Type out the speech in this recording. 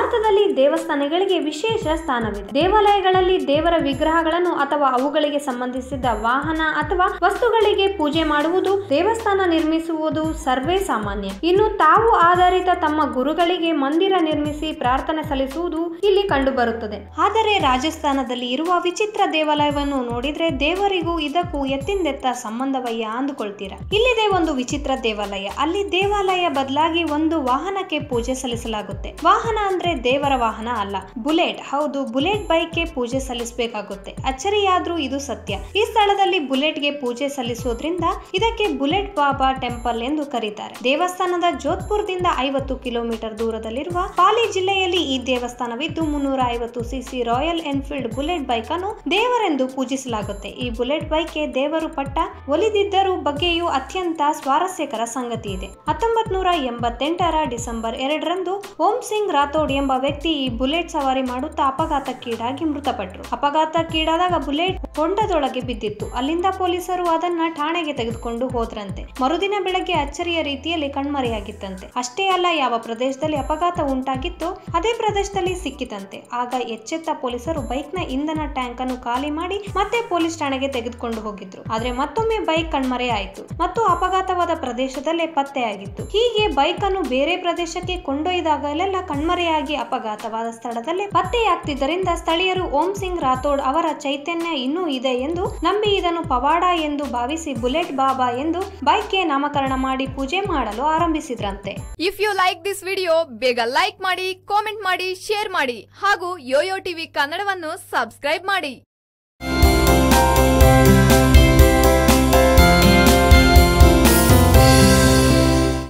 ಭಾರತದಲ್ಲಿ ದೇವಸ್ಥಾನಗಳಿಗೆ ವಿಶೇಷ ಸ್ಥಾನವಿದೆ ದೇವಾಲಯಗಳಲ್ಲಿ ದೇವರ ವಿಗ್ರಹಗಳನ್ನು ಅಥವಾ ಅವುಗಳಿಗೆ ಸಂಬಂಧಿಸಿದ ವಾಹನ ಅಥವಾ ವಸ್ತುಗಳಿಗೆ ಪೂಜೆ ಮಾಡುವುದು ದೇವಸ್ಥಾನ ನಿರ್ಮಿಸುವುದು ಸರ್ವೇ ಸಾಮಾನ್ಯ ಇನ್ನು ತಾವು ಆಧಾರಿತ ತಮ್ಮ ಗುರುಗಳಿಗೆ ಮಂದಿರ ನಿರ್ಮಿಸಿ ಪ್ರಾರ್ಥನೆ ಸಲ್ಲಿಸುವುದು ಇಲ್ಲಿ ಕಂಡುಬರುತ್ತದೆ ಆದರೆ ರಾಜಸ್ಥಾನದಲ್ಲಿ ಇರುವ ವಿಚಿತ್ರ ದೇವಾಲಯವನ್ನು ನೋಡಿದ್ರೆ ದೇವರಿಗೂ ಇದಕ್ಕೂ ಎತ್ತಿಂದೆತ್ತ ಸಂಬಂಧವಯ್ಯ ಅಂದುಕೊಳ್ತೀರಾ ಇಲ್ಲಿದೆ ಒಂದು ವಿಚಿತ್ರ ದೇವಾಲಯ ಅಲ್ಲಿ ದೇವಾಲಯ ಬದಲಾಗಿ ಒಂದು ವಾಹನಕ್ಕೆ ಪೂಜೆ ಸಲ್ಲಿಸಲಾಗುತ್ತೆ ವಾಹನ ಅಂದ್ರೆ ದೇವರ ವಾಹನ ಅಲ್ಲ ಬುಲೆಟ್ ಹೌದು ಬುಲೆಟ್ ಬೈಕ್ಗೆ ಪೂಜೆ ಸಲ್ಲಿಸಬೇಕಾಗುತ್ತೆ ಅಚ್ಚರಿಯಾದ್ರೂ ಇದು ಸತ್ಯ ಈ ಸ್ಥಳದಲ್ಲಿ ಬುಲೆಟ್ಗೆ ಪೂಜೆ ಸಲ್ಲಿಸೋದ್ರಿಂದ ಇದಕ್ಕೆ ಬುಲೆಟ್ ಬಾಬಾ ಟೆಂಪಲ್ ಎಂದು ಕರೀತಾರೆ ದೇವಸ್ಥಾನದ ಜೋಧ್ಪುರದಿಂದ ಐವತ್ತು ಕಿಲೋಮೀಟರ್ ದೂರದಲ್ಲಿರುವ ಪಾಲಿ ಜಿಲ್ಲೆಯಲ್ಲಿ ಈ ದೇವಸ್ಥಾನವಿದ್ದು ಮುನ್ನೂರ ಐವತ್ತು CC Royal Enfield Bullet bike ಅನ್ನು ದೇವರೆಂದು ಪೂಜಿಸಲಾಗುತ್ತೆ ಈ ಬುಲೆಟ್ ಬೈಕ್ಗೆ ದೇವರು ಪಟ್ಟ ಒಲಿದಿದ್ದರೂ ಬಗ್ಗೆಯೂ ಅತ್ಯಂತ ಸ್ವಾರಸ್ಯಕರ ಸಂಗತಿ ಇದೆ ಹತ್ತೊಂಬತ್ ನೂರ ಎಂಬತ್ತೆಂಟರ ಡಿಸೆಂಬರ್ ಎರಡರಂದು ಓಂ ಸಿಂಗ್ ರಾಥೋಡ್ ಎಂಬ ವ್ಯಕ್ತಿ ಈ ಬುಲೆಟ್ ಸವಾರಿ ಮಾಡುತ್ತಾ ಅಪಘಾತಕ್ಕೀಡಾಗಿ ಮೃತಪಟ್ಟರು ಅಪಘಾತಕ್ಕೀಡಾದಾಗ ಬುಲೆಟ್ ಹೊಂಡದೊಳಗೆ ಬಿದ್ದಿತ್ತು ಅಲ್ಲಿಂದ ಪೊಲೀಸರು ಅದನ್ನ ಠಾಣೆಗೆ ತೆಗೆದುಕೊಂಡು ಹೋದ್ರಂತೆ ಮರುದಿನ ಬೆಳಗ್ಗೆ ಅಚ್ಚರಿಯ ರೀತಿಯಲ್ಲಿ ಕಣ್ಮರೆಯಾಗಿತ್ತಂತೆ ಅಷ್ಟೇ ಅಲ್ಲ ಯಾವ ಪ್ರದೇಶದಲ್ಲಿ ಅಪಘಾತ ಉಂಟಾಗಿತ್ತೋ ಅದೇ ಪ್ರದೇಶದಲ್ಲಿ ಸಿಕ್ಕಿತಂತೆ ಆಗ ಎಚ್ಚೆತ್ತ ಪೊಲೀಸರು ಬೈಕ್ನ ಇಂಧನ ಟ್ಯಾಂಕ್ ಅನ್ನು ಖಾಲಿ ಮಾಡಿ ಮತ್ತೆ ಪೊಲೀಸ್ ಠಾಣೆಗೆ ತೆಗೆದುಕೊಂಡು ಹೋಗಿದ್ರು ಆದ್ರೆ ಮತ್ತೊಮ್ಮೆ ಬೈಕ್ ಕಣ್ಮರೆ ಆಯಿತು ಮತ್ತು ಅಪಘಾತವಾದ ಪ್ರದೇಶದಲ್ಲೇ ಪತ್ತೆಯಾಗಿತ್ತು ಹೀಗೆ ಬೈಕ್ ಅನ್ನು ಬೇರೆ ಪ್ರದೇಶಕ್ಕೆ ಕೊಂಡೊಯ್ದಾಗಲೆಲ್ಲ ಕಣ್ಮರೆಯಾಗಿ ಅಪಘಾತವಾದ ಸ್ಥಳದಲ್ಲೇ ಪತ್ತೆಯಾಗ್ತಿದ್ದರಿಂದ ಸ್ಥಳೀಯರು ಓಂ ಸಿಂಗ್ ರಾಥೋಡ್ ಅವರ ಚೈತನ್ಯ ಇನ್ನೂ ಇದೆ ಎಂದು ನಂಬಿ ಇದನ್ನು ಪವಾಡ ಎಂದು ಭಾವಿಸಿ ಬುಲೆಟ್ ಬಾಬಾ ಎಂದು ಬೈಕ್ಗೆ ನಾಮಕರಣ ಮಾಡಿ ಪೂಜೆ ಮಾಡಲು ಆರಂಭಿಸಿದ್ರಂತೆ if you like this video ಬೇಗ ಲೈಕ್ ಮಾಡಿ ಕಾಮೆಂಟ್ ಮಾಡಿ ಶೇರ್ ಮಾಡಿ ಹಾಗೂ ಯೋಯೋ ಟಿವಿ ಕನ್ನಡವನ್ನು ಸಬ್ಸ್ಕ್ರೈಬ್ ಮಾಡಿ